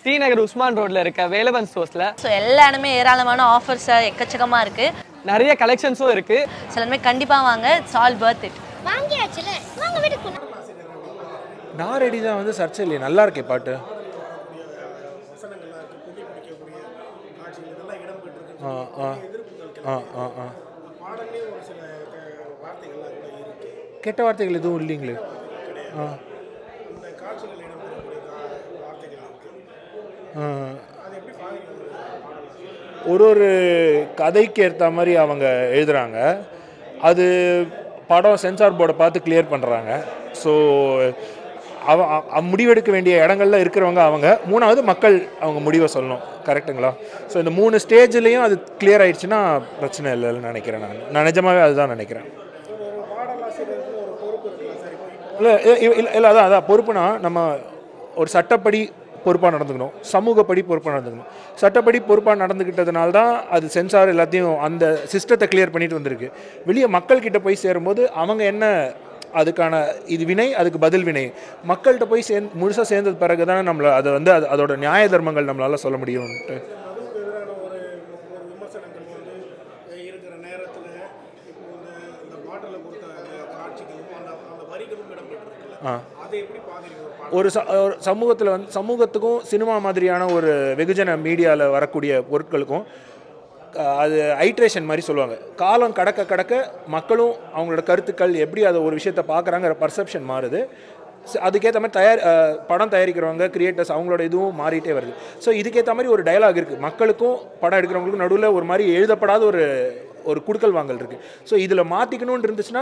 D நகர் உஸ்மான் ரோட்ல இருக்க Velavan ஸ்டோர்ஸ்ல so எல்லா இடமே ஏராளமான ஆஃபர்ஸ் எக்கச்சக்கமாக இருக்குது நிறைய கலெக்ஷன்ஸும் இருக்கு ஸோ எல்லாமே கண்டிப்பாக வாங்க இட்ஸ் ஆல் பர்த் இட் வாங்கியாச்சுல வாங்க வீட்டுக்கு நான் ரெடி தான் வந்து சர்ச்சை இல்லையே நல்லா இருக்கே பாட்டு ஆ ஆ ஆ ஆ ஆ கெட்ட வார்த்தைகள் எதுவும் இல்லைங்களே ஆ ஆ. ஒரு ஒரு கதைக்கு ஏற்ற மாதிரி அவங்க எழுதுகிறாங்க அது படம் சென்சார் போர்டை பார்த்து கிளியர் பண்ணுறாங்க ஸோ அவ அ- அ- முடிவெடுக்க வேண்டிய இடங்கள்ல இருக்கிறவங்க அவங்க மூணாவது மக்கள் அவங்க முடிவை சொல்லணும் கரெக்ட்டுங்களா ஸோ இந்த மூணு ஸ்டேஜ்லேயும் அது கிளியர் ஆயிடுச்சுன்னா பிரச்சனை இல்லைன்னு நினைக்கிறேன் நான் நான் நிஜமாவே அதுதான் நினைக்கிறேன் இல்லை இல்லை இல்லை அதான் அதான் பொறுப்புனா நம்ம ஒரு சட்டப்படி பொறுப்பாக நடந்துக்கணும் சமூகப்படி பொறுப்பாக நடந்துக்கணும் சட்டப்படி பொறுப்பாக நடந்துக்கிட்டதுனால தான் அது சென்சார் எல்லாத்தையும் அந்த சிஸ்டத்தை கிளியர் பண்ணிட்டு வந்திருக்கு வெளியே மக்கள்கிட்ட போய் சேரும்போது அவங்க என்ன அதுக்கான இது வினை அதுக்கு பதில் வினை மக்கள்கிட்ட போய் சேர்ந்து முழுசாக சேர்ந்தது பிறகு தானே நம்மளை அதை வந்து அது அதோட நியாய தர்மங்கள் நம்மளால சொல்ல முடியும்ன்ட்டு இருக்கிற நேரத்தில் இப்போ இந்த இந்த பாட்டில் கொடுத்த அந்த காட்சிகளும் அந்த அந்த வரிகளும் இடம்பெற்றிருக்குல்ல ஆ அதை எப்படி பார்க்குறீங்க ஒரு பாடல் ஒரு ச ஒரு சமூகத்தில் வந்து சமூகத்துக்கும் சினிமா மாதிரியான ஒரு வெகுஜன மீடியாவில் வரக்கூடிய பொருட்களுக்கும் அஹ், அது ஐட்ரேஷன் மாதிரி சொல்லுவாங்க காலம் கடக்க கடக்க மக்களும் அவங்களோட கருத்துக்கள் எப்படி அதை ஒரு விஷயத்தை பார்க்குறாங்கிற பர்செப்ஷன் மாறுது ச- அதுக்கேற்ற மாதிரி தயார் அஹ், படம் தயாரிக்கிறவங்க கிரியேட்டர்ஸ் அவங்களோட இதுவும் மாறிட்டே வருது ஸோ இதுக்கேற்ற மாதிரி ஒரு டயலாக் இருக்குது மக்களுக்கும் படம் எடுக்கிறவங்களுக்கும் நடுவில் ஒரு மாதிரி எழுதப்படாத ஒரு ஒரு குடுக்கல் வாங்கல் இருக்குது ஸோ இதில் மாற்றிக்கணும்னு இருந்துச்சுன்னா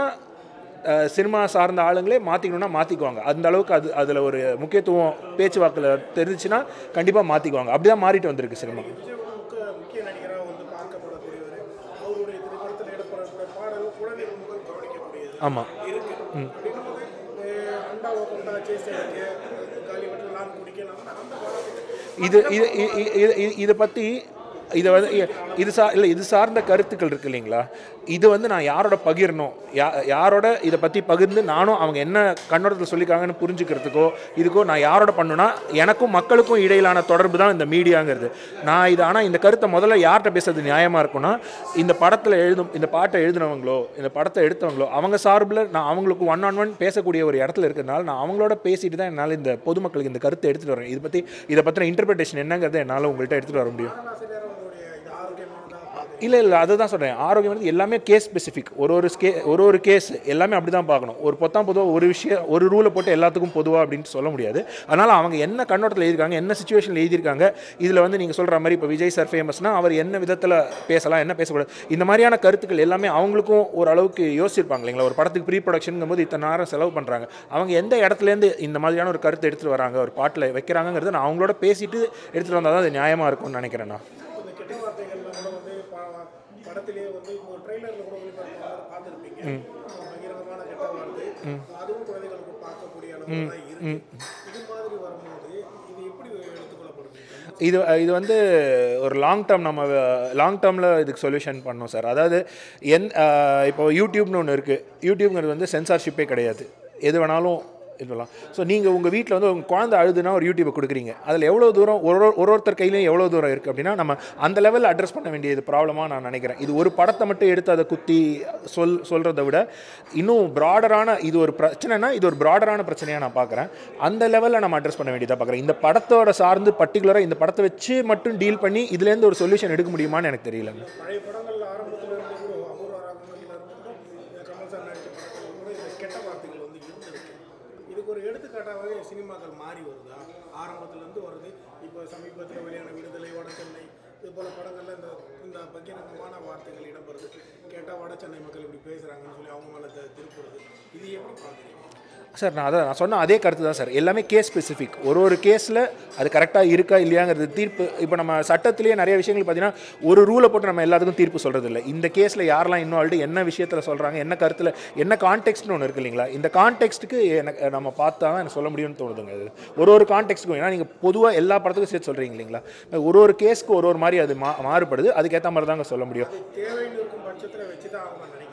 அஹ் சினிமா சார்ந்த ஆளுங்களே மாற்றிக்கணும்னா மாற்றிக்குவாங்க அந்த அளவுக்கு அது அதில் ஒரு முக்கியத்துவம் பேச்சுவாக்கில் தெரிஞ்சுச்சுன்னா கண்டிப்பாக மாற்றிக்குவாங்க அப்படி தான் மாறிட்டு வந்திருக்கு சினிமா விஜய் ஒரு முக்கிய முக்கிய நடிகராக வந்து பார்க்கப்படக்கூடியவர் அவருடைய திரைப்படத்தில் இடம்பெறக்கூடிய பாடல் குழந்தைகள் முதல் கவனிக்கக்கூடியது ஆமாம் இருக்கு அப்படின்னும் போது அஹ், அண்டாவை கொண்டா சேசைக்கு காலிவட்டில் நான் குடிக்கலாம் அந்த பாடத்துக்கு இது இது இ- இ- இது- இது- இதை பற்றி இதை வந்து இ- இது சா இல்லை இது சார்ந்த கருத்துக்கள் இருக்கு இல்லைங்களா இது வந்து நான் யாரோட பகிரணும் யா யாரோட இதை பற்றி பகிர்ந்து நானும் அவங்க என்ன கண்ணோட்டத்தில் சொல்லியிருக்காங்கன்னு புரிஞ்சுக்கிறதுக்கோ இதுக்கோ நான் யாரோட பண்ணுனா எனக்கும் மக்களுக்கும் இடையிலான தொடர்பு தான் இந்த மீடியாங்கிறது நான் இது ஆனால் இந்த கருத்தை முதல்ல யார்கிட்ட பேசுறது நியாயமாக இருக்கும்னா இந்த படத்தில் எழுதும் இந்த பாட்டை எழுதினவங்களோ இந்த படத்தை எடுத்தவங்களோ அவங்க சார்பில் நான் அவங்களுக்கு ஒன் ஆன் ஒன் பேசக்கூடிய ஒரு இடத்துல இருக்கிறதுனால நான் அவங்களோட பேசிட்டு தான் என்னால் இந்த பொதுமக்களுக்கு இந்த கருத்தை எடுத்துகிட்டு வரேன் இதை பற்றி இதை பற்றின இன்டர்பிரிட்டேஷன் என்னங்கிறத என்னால் உங்கள்கிட்ட எடுத்துகிட்டு வர முடியும் ஆசிரியர் உங்களுடைய இது ஆரோக்கியமானதாக பார்க்குறீங்க இல்லை இல்லை அதை தான் சொல்கிறேன் ஆரோக்கியம் வந்து எல்லாமே கேஸ் ஸ்பெசிஃபிக் ஒரு ஒரு கே ஒரு ஒரு கேஸ் எல்லாமே அப்படி தான் பார்க்கணும் ஒரு பொத்தாம் பொதுவாக ஒரு விஷயம் ஒரு ரூலை போட்டு எல்லாத்துக்கும் பொதுவாக அப்படின்ட்டு சொல்ல முடியாது அதனால் அவங்க என்ன கண்ணோட்டத்தில் எழுதியிருக்காங்க என்ன சுச்சுவேஷனில் எழுதியிருக்காங்க இதில் வந்து நீங்கள் சொல்கிற மாதிரி இப்போ விஜய் சார் ஃபேமஸ்னா அவர் என்ன விதத்தில் பேசலாம் என்ன பேசக்கூடாது இந்த மாதிரியான கருத்துக்கள் எல்லாமே அவங்களுக்கும் ஒரு அளவுக்கு யோசிச்சிருப்பாங்க இல்லைங்களா ஒரு படத்துக்கு ப்ரீ ப்ரொடக்ஷனுங்கும் போது இத்தனை நேரம் செலவு பண்ணுறாங்க அவங்க எந்த இடத்துலேருந்து இந்த மாதிரியான ஒரு கருத்தை எடுத்துகிட்டு வராங்க ஒரு பாட்டில் வைக்கிறாங்கிறத நான் அவங்களோட பேசிட்டு எடுத்துகிட்டு வந்தால் தான் அது நியாயமாக இருக்கும்னு நினைக்கிறேன் நான் இந்த கெட்ட வார்த்தைகள்ல கூட வந்து ப- படத்திலேயே வந்து இப்போ ட்ரெய்லர்ல கூட ஒளிபரப்பாக பார்த்துருப்பீங்க பகிரங்கமான கெட்ட வார்த்தை அதுவும் குழந்தைகளுக்கு பார்க்கக்கூடிய அளவு தான் இருக்கு இது மாதிரி வரும்போது இது எப்படி எடுத்துக்கொள்ளப்படுது இது இது வந்து ஒரு லாங் டேர்ம் நம்ம லாங் டேர்மில் இதுக்கு சொல்யூஷன் பண்ணோம் சார் அதாவது என் அஹ், இப்போ யூடியூப்னு ஒன்று இருக்குது யூடியூப்ங்கிறது வந்து சென்சார்ஷிப்பே கிடையாது எது வேணாலும் இதெல்லாம் ஸோ நீங்கள் உங்கள் வீட்டில் வந்து உங்கள் குழந்தை அழுதுனா ஒரு யூடியூப்பை கொடுக்குறீங்க அதில் எவ்வளோ தூரம் ஒரு ஒரு ஒரு ஒருத்தர் கையிலையும் எவ்வளோ தூரம் இருக்குது அப்படின்னா நம்ம அந்த லெவலில் அட்ரஸ் பண்ண வேண்டியது ப்ராப்ளமாக நான் நினைக்கிறேன் இது ஒரு படத்தை மட்டும் எடுத்து அதை குத்தி சொல் சொல்கிறத விட இன்னும் ப்ராடரான இது ஒரு பிரச்சனைனா இது ஒரு ப்ராடரான பிரச்சனையாக நான் பார்க்குறேன் அந்த லெவலில் நம்ம அட்ரஸ் பண்ண வேண்டியதாக பார்க்குறேன் இந்த படத்தோட சார்ந்து பர்டிகுலராக இந்த படத்தை வச்சு மட்டும் டீல் பண்ணி இதுலேருந்து ஒரு சொல்யூஷன் எடுக்க முடியுமான்னு எனக்கு தெரியலங்க பழைய படங்கள்ல ஆரம்பத்துல இருந்து கூட அபூர்வ ராகங்கள்ல இருந்து கூட இந்த கமல் சார் நடிச்ச படத்துல கூட இந்த கெட்ட வார்த்தைகள் வந்து இருந்திருக்கு இதுக்கு ஒரு எடுத்துக்காட்டாகவே சினிமாக்கள் மாறி வருதா ஆரம்பத்துல இருந்து வருது இப்போ சமீபத்தில் வெளியான விடுதலை வட சென்னை இது போல படங்கள்ல இந்த இந்த பகிரங்கமான வார்த்தைகள் இடம்பெறுது கேட்டால் வட சென்னை மக்கள் இப்படி பேசுறாங்கன்னு சொல்லி அவங்க மேலே தி- திருப்புறது இது எப்படி பார்க்குறீங்க சார் நான் அதான் நான் சொன்ன அதே கருத்து தான் சார் எல்லாமே கேஸ் ஸ்பெசிஃபிக் ஒரு ஒரு கேஸில் அது கரெக்டாக இருக்கா இல்லையாங்கிறது தீர்ப்பு இப்போ நம்ம சட்டத்திலேயே நிறைய விஷயங்கள் பார்த்தீங்கன்னா ஒரு ரூலை போட்டு நம்ம எல்லாத்துக்கும் தீர்ப்பு சொல்கிறது இல்லை இந்த கேஸில் யாரெல்லாம் இன்வால்வ்டு என்ன விஷயத்தில் சொல்கிறாங்க என்ன கருத்தில் என்ன கான்டெக்ட்னு ஒன்று இருக்கு இல்லைங்களா இந்த கான்டெக்ஸ்ட்டுக்கு எனக்கு நம்ம பார்த்தா தான் எனக்கு சொல்ல முடியும்னு தோணுதுங்க அது ஒரு ஒரு கான்டெக்ஸ்ட்டுக்கும் ஏன்னா நீங்கள் பொதுவாக எல்லா படத்துக்கும் சேர்த்து சொல்கிறீங்க இல்லைங்களா ஒரு ஒரு கேஸ்க்கு ஒரு ஒரு மாதிரி அது மா மாறுபடுது அதுக்கேற்ற மாதிரி தாங்க சொல்ல முடியும் தேவைன்னு இருக்கும் பட்சத்தில் வச்சு தான் அவங்க நினைக்கிறீங்களா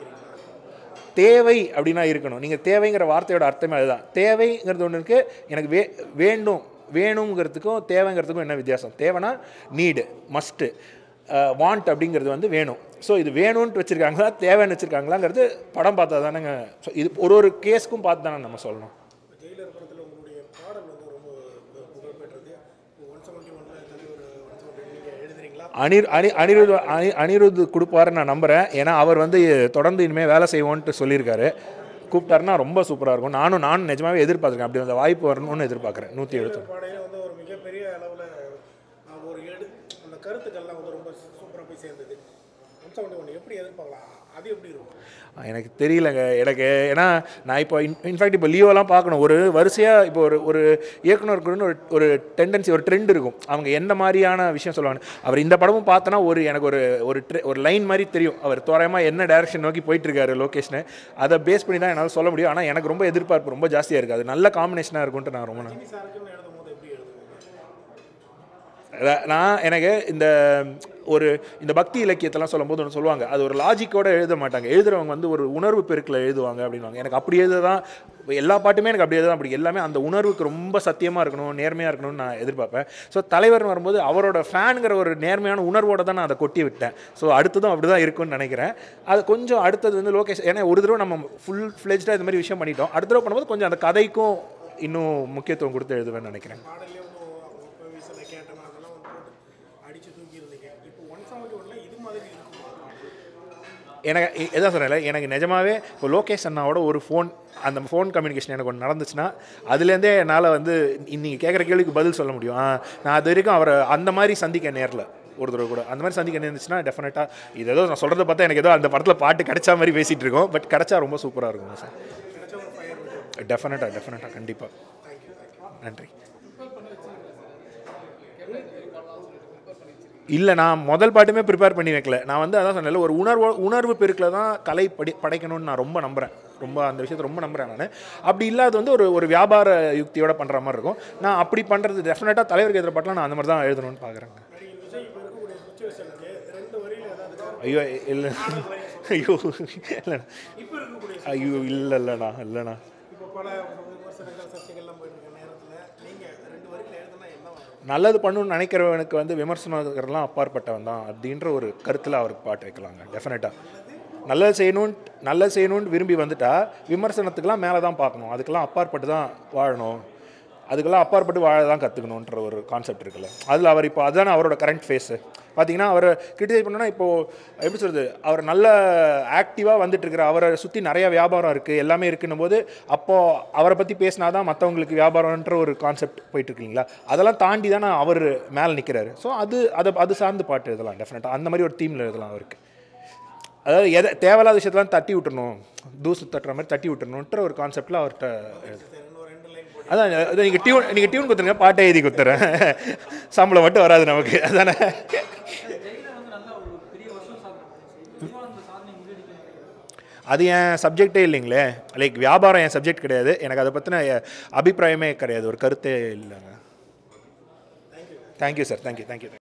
தேவை அப்படின்னா இருக்கணும் நீங்கள் தேவைங்கிற வார்த்தையோட அர்த்தமே அதுதான் தேவைங்கிறது ஒன்று இருக்குது எனக்கு வே வேண்டும் வேணுங்கிறதுக்கும் தேவைங்கிறதுக்கும் என்ன வித்தியாசம் தேவைன்னா நீடு மஸ்ட்டு வாண்ட் அப்படிங்கிறது வந்து வேணும் ஸோ இது வேணும்ன்ட்டு வச்சுருக்காங்களா தேவைன்னு வச்சுருக்காங்களாங்கிறது படம் பார்த்தா தானேங்க ஸோ இது ஒரு ஒரு கேஸ்க்கும் பார்த்து தானே நம்ம சொல்லணும் ஜெயிலர் படத்தில் உங்களுடைய பாடல் வந்து ரொம்ப பு- புகழ்பெற்றது ஒன் செவன்ட்டி ஒனில் தலைவர் ஒன் செவன்ட்டி நீங்கள் எழுதுறீங்களா அனிர் அனி அனிருத் அனி அனிருத் கொடுப்பாருன்னு நான் நம்புகிறேன் ஏன்னா அவர் வந்து தொடர்ந்து இனிமேல் வேலை செய்வோன்ட்டு சொல்லியிருக்காரு கூப்பிட்டாருன்னா ரொம்ப சூப்பராக இருக்கும் நானும் நானும் நிஜமாவே எதிர்பார்த்துருக்கேன் அப்படி அந்த வாய்ப்பு வரணும்னு எதிர்பார்க்குறேன் நூற்றி எழுபத்தி பாடையில வந்து ஒரு மிகப்பெரிய அளவில் ஒரு எடு அந்த கருத்துக்கள்லாம் வந்து ரொம்ப சூப்பராக போய் சேர்ந்தது ஒன் செவன்ட்டி ஒன் எப்படி எதிர்பார்க்கலாம் அது எப்படி இருக்கும் எனக்கு தெரியலங்க எனக்கு ஏன்னா நான் இப்போ இன் இன்ஃபேக்ட் இப்போ லியோலாம் பார்க்கணும் ஒரு வரிசையாக இப்போ ஒரு ஒரு இயக்குனருக்குன்னு ஒரு ஒரு டெண்டன்சி ஒரு ட்ரெண்ட் இருக்கும் அவங்க எந்த மாதிரியான விஷயம் சொல்லுவாங்க அவர் இந்த படமும் பார்த்தோன்னா ஒரு எனக்கு ஒரு ஒரு tre- ஒரு லைன் மாதிரி தெரியும் அவர் தோராயமாக என்ன டைரக்ஷன் நோக்கி போயிட்டுருக்காரு லொக்கேஷனை அதை பேஸ் பண்ணி தான் என்னால் சொல்ல முடியும் ஆனால் எனக்கு ரொம்ப எதிர்பார்ப்பு ரொம்ப ஜாஸ்தியாக இருக்குது அது நல்ல காம்பினேஷனாக இருக்கும்ட்டு நான் ரொம்ப நான் சாருக்குன்னு எழுதும் போது எப்படி எழுதுவீங்க அதான் நான் எனக்கு இந்த ஒரு இந்த பக்தி இலக்கியத்தெல்லாம் சொல்லும்போது ஒன்று சொல்லுவாங்க அது ஒரு லாஜிக்கோட எழுத மாட்டாங்க எழுதுறவங்க வந்து ஒரு உணர்வு பெருக்கில் எழுதுவாங்க அப்படின்வாங்க எனக்கு அப்படி எழுத தான் எல்லா பாட்டுமே எனக்கு அப்படி எழுத தான் அப்படி எல்லாமே அந்த உணர்வுக்கு ரொம்ப சத்தியமாக இருக்கணும் நேர்மையாக இருக்கணும்னு நான் எதிர்பார்ப்பேன் ஸோ தலைவர்னு வரும்போது அவரோட ஃபேனுங்கிற ஒரு நேர்மையான உணர்வோட தான் நான் அதை கொட்டி விட்டேன் ஸோ அடுத்ததும் அப்படி தான் இருக்கும்னு நினைக்கிறேன் அது கொஞ்சம் அடுத்தது வந்து லோகேஷ் ஏன்னா ஒரு தடவை நம்ம ஃபுல் ஃப்ளெஜ்டாக இது மாதிரி விஷயம் பண்ணிட்டோம் அடுத்த தடவை பண்ணும்போது கொஞ்சம் அந்த கதைக்கும் இன்னும் முக்கியத்துவம் கொடுத்து எழுதுவேன்னு நினைக்கிறேன் பாடல்லே வந்து இப்போ வீசின கேட்டனா அதெல்லாம் வந்து போட்டு அடித்து தூக்கி இருந்தீங்க இப்போ ஒன் செவன்ட்டி ஒனில் இது மாதிரி இருக்குமா எனக்கு இ- இதான் சொல்கிறேன்ல எனக்கு நிஜமாவே இப்போ லோகேஷ் அண்ணாவோட ஒரு ஃபோன் அந்த ஃபோன் கம்யூனிகேஷன் எனக்கு ஒன்று நடந்துச்சுன்னா அதுலேருந்தே என்னால் வந்து நீங்கள் கேட்குற கேள்விக்கு பதில் சொல்ல முடியும் ஆ, நான் அது வரைக்கும் அவரை அந்த மாதிரி சந்திக்க நேரில் ஒரு தடவை கூட அந்த மாதிரி சந்திக்க நேர்ந்துச்சுன்னா டெஃபினட்டாக இது ஏதோ நான் சொல்கிறத பார்த்தா எனக்கு ஏதோ அந்த படத்தில் பாட்டு கிடைச்ச மாதிரி பேசிகிட்டு இருக்கோம் பட் கிடைச்சா ரொம்ப சூப்பராக இருக்கும் சார் டெஃபினட்டாக டெஃபினட்டாக கண்டிப்பாக நன்றி இல்லை நான் முதல் பாட்டுமே ப்ரிப்பேர் பண்ணி வைக்கல நான் வந்து அதான் சொன்னேன்ல ஒரு உணர்வு உணர்வு பெருக்கில் தான் கலை படி படைக்கணும்னு நான் ரொம்ப நம்புகிறேன் ரொம்ப அந்த விஷயத்தை ரொம்ப நம்புகிறேன் நான் அப்படி இல்லாத வந்து ஒரு ஒரு வியாபார யுக்தியோட பண்ணுற மாதிரி இருக்கும் நான் அப்படி பண்ணுறது டெஃபினட்டாக தலைவருக்கு எதிர பாட்டில் நான் அந்த மாதிரி தான் எழுதணும்னு பார்க்குறேங்க விஜய் இப்போ இருக்கக்கூடிய சுச்சுவேஷனுக்கு ரெண்டு வரியில் ஏதாவது ஐயோ இல்லை ஐயோ இல்லை இப்போ இருக்கக்கூடிய ஐயோ இல்லை இல்லைண்ணா இல்லைண்ணா இப்போ பல விமர்சனங்கள் சர்ச்சைகள்லாம் போயிட்டு இருக்க நேரத்தில் நீங்கள் ரெண்டு வரியில் எழுதுனா என்ன வரும் நல்லது பண்ணணும்னு நினைக்கிறவனுக்கு வந்து விமர்சனங்கள்லாம் அப்பாற்பட்டவன் தான் அப்படின்ற ஒரு கருத்தில் அவருக்கு பாட்டு வைக்கலாங்க டெஃபினட்டாக நல்லது செய்யணும்னு நல்லது செய்யணும்னு விரும்பி வந்துட்டா விமர்சனத்துக்கெல்லாம் மேலே தான் பார்க்கணும் அதுக்கெல்லாம் அப்பாற்பட்டு தான் வாழணும் அதுக்கெல்லாம் அப்பாற்பட்டு வாழ தான் கற்றுக்கணுன்ற ஒரு கான்செப்ட் இருக்குல்ல அதில் அவர் இப்போ அதுதானே அவரோட கரண்ட் ஃபேஸு பார்த்தீங்கன்னா அவரை கிரிட்டிசைஸ் பண்ணோன்னா இப்போது எப்படி சொல்கிறது அவர் நல்ல ஆக்டிவாக வந்துட்டு இருக்கிற அவரை சுற்றி நிறைய வியாபாரம் இருக்குது எல்லாமே இருக்குன்னும் போது அப்போது அவரை பற்றி பேசினா தான் மற்றவங்களுக்கு வியாபாரம்ன்ற ஒரு கான்செப்ட் போயிட்டு இருக்கீங்களா அதெல்லாம் தாண்டி தானே அவர் மேலே நிற்கிறாரு ஸோ அது அதை அது சார்ந்து பாட்டு எழுதலாம் டெஃபினட்டாக அந்த மாதிரி ஒரு தீமில் எழுதலாம் அவருக்கு அதாவது எதை தேவையில்லாத விஷயத்தெல்லாம் தட்டி விட்டுறணும் தூசு தட்டுற மாதிரி தட்டி விட்டுறணுன்ற ஒரு கான்செப்டில் அவர்கிட்ட எழுது அதான் அது நீங்கள் டியூன் நீங்கள் டியூன் கொடுத்துருங்க பாட்டை எழுதி கொடுத்துறேன் சம்பளம் மட்டும் வராது நமக்கு அதானே அது என் சப்ஜெக்டே இல்லைங்களே லைக் வியாபாரம் என் சப்ஜெக்ட் கிடையாது எனக்கு அதை பற்றின அபிப்பிராயமே கிடையாது ஒரு கருத்தே இல்லைங்க தேங்க்யூ சார் தேங்க்யூ தேங்க்யூ